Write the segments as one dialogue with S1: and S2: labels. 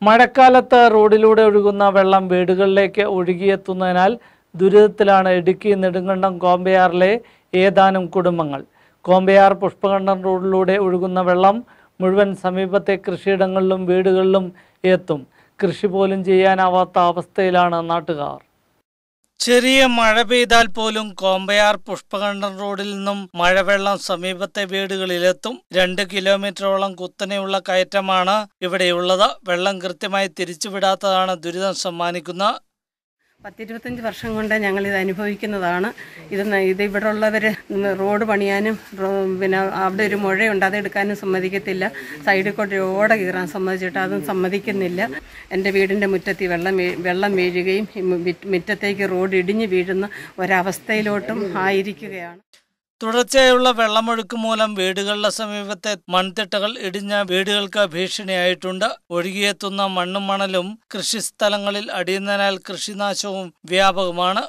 S1: മഴക്കാലത്ത് റോഡിലൂടെ ഒഴുകുന്ന വെള്ളം വീടുകളിലേക്ക് ഒഴുകിയെത്തുന്നതിനാൽ ദുരിതത്തിലാണ് ഇടുക്കി നെടുങ്കണ്ടം കോമ്പയാറിലെ ഏതാനും കുടുംബങ്ങൾ കോമ്പയാർ പുഷ്പകണ്ഠം റോഡിലൂടെ ഒഴുകുന്ന വെള്ളം മുഴുവൻ സമീപത്തെ കൃഷിയിടങ്ങളിലും വീടുകളിലും എത്തും കൃഷി പോലും ചെയ്യാനാവാത്ത അവസ്ഥയിലാണ് നാട്ടുകാർ ചെറിയ മഴ പെയ്താൽ പോലും കോമ്പയാർ പുഷ്പകണ്ഠം റോഡിൽ നിന്നും മഴവെള്ളം സമീപത്തെ വീടുകളിലെത്തും രണ്ട് കിലോമീറ്ററോളം കുത്തനെയുള്ള കയറ്റമാണ് ഇവിടെയുള്ളത് വെള്ളം കൃത്യമായി തിരിച്ചുവിടാത്തതാണ് ദുരിതം സമ്മാനിക്കുന്ന
S2: പത്തിരുപത്തഞ്ച് വർഷം കൊണ്ട് ഞങ്ങൾ ഇത് അനുഭവിക്കുന്നതാണ് ഇത് ന- ഇത് ഇവിടെ ഉള്ളവർ റോഡ് പണിയാനും റോ- പിന്നെ അവിടെ ഒരു മുഴയുണ്ട് അതെടുക്കാനും സമ്മതിക്കത്തില്ല സൈഡിൽ കൂടെ ഓട കീറാൻ സമ്മതിച്ചിട്ട് അതും സമ്മതിക്കുന്നില്ല എൻ്റെ വീടിൻ്റെ മുറ്റത്ത് ഈ വെള്ളം വീ- വെള്ളം വീഴുകയും ഈ മു- മിറ്റ്- മുറ്റത്തേക്ക് റോഡ് ഇടിഞ്ഞ് വീഴുന്ന ഒരവസ്ഥയിലോട്ടും ആയിരിക്കുകയാണ്
S1: തുടർച്ചയായുള്ള വെള്ളമൊഴുക്ക് മൂലം വീടുകളുടെ സമീപത്തെ മൺതിട്ടകൾ ഇടിഞ്ഞ വീടുകൾക്ക് ഭീഷണിയായിട്ടുണ്ട് ഒഴുകിയെത്തുന്ന മണ്ണും മണലും കൃഷിസ്ഥലങ്ങളിൽ അടിയുന്നതിനാൽ കൃഷിനാശവും വ്യാപകമാണ്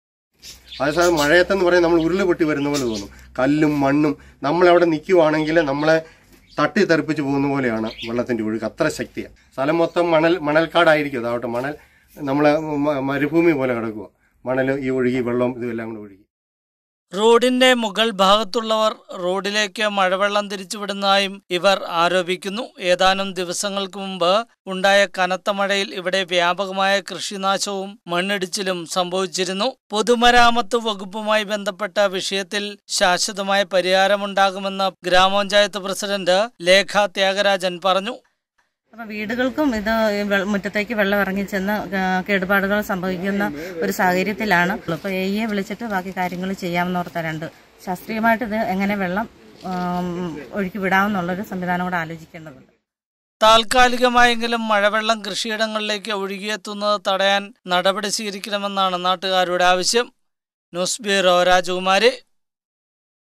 S3: അതേസമയം മഴയത്തെന്ന് പറയുന്നത് നമ്മൾ ഉരുള് പൊട്ടി വരുന്ന പോലെ തോന്നും കല്ലും മണ്ണും നമ്മളവിടെ നിൽക്കുവാണെങ്കിൽ നമ്മളെ തട്ടി തെറിപ്പിച്ച് പോകുന്ന പോലെയാണ് വെള്ളത്തിന്റെ ഒഴുക്ക് അത്ര ശക്തിയാണ് സ്ഥലം മൊത്തം മണൽ മണൽക്കാടായിരിക്കും അതാവട്ടെ മണൽ നമ്മളെ മ- മരുഭൂമി പോലെ കിടക്കുക മണൽ ഈ ഒഴുകി വെള്ളം ഇതെല്ലാം കൂടെ ഒഴുകി
S1: റോഡിന്റെ മുകൾ ഭാഗത്തുള്ളവർ റോഡിലേക്ക് മഴവെള്ളം തിരിച്ചുവിടുന്നതായും ഇവർ ആരോപിക്കുന്നു ഏതാനും ദിവസങ്ങൾക്ക് മുമ്പ് ഉണ്ടായ കനത്ത മഴയിൽ ഇവിടെ വ്യാപകമായ കൃഷിനാശവും മണ്ണിടിച്ചിലും സംഭവിച്ചിരുന്നു പൊതുമരാമത്ത് വകുപ്പുമായി ബന്ധപ്പെട്ട വിഷയത്തിൽ ശാശ്വതമായ പരിഹാരമുണ്ടാകുമെന്ന് ഗ്രാമപഞ്ചായത്ത് പ്രസിഡന്റ് ലേഖ ത്യാഗരാജൻ പറഞ്ഞു
S4: അപ്പോൾ വീടുകൾക്കും ഇത് ഈ വെ- മുറ്റത്തേക്ക് വെള്ളം ഇറങ്ങിച്ചെന്ന് ആ, കേടുപാടുകൾ സംഭവിക്കുന്ന ഒരു സാഹചര്യത്തിലാണ് ഇപ്പോൾ എയെ വിളിച്ചിട്ട് ബാക്കി കാര്യങ്ങൾ ചെയ്യാമെന്നോർത്തരുണ്ട് ശാസ്ത്രീയമായിട്ട് ഇത് എങ്ങനെ വെള്ളം ആം, ഒഴുക്കി വിടാമെന്നുള്ളൊരു സംവിധാനം കൂടെ ആലോചിക്കേണ്ടതുണ്ട്
S1: താൽക്കാലികമായെങ്കിലും മഴവെള്ളം കൃഷിയിടങ്ങളിലേക്ക് ഒഴുകിയെത്തുന്നത് തടയാൻ നടപടി സ്വീകരിക്കണമെന്നാണ് നാട്ടുകാരുടെ ആവശ്യം ന്യൂസ് ബ്യൂറോ രാജകുമാരി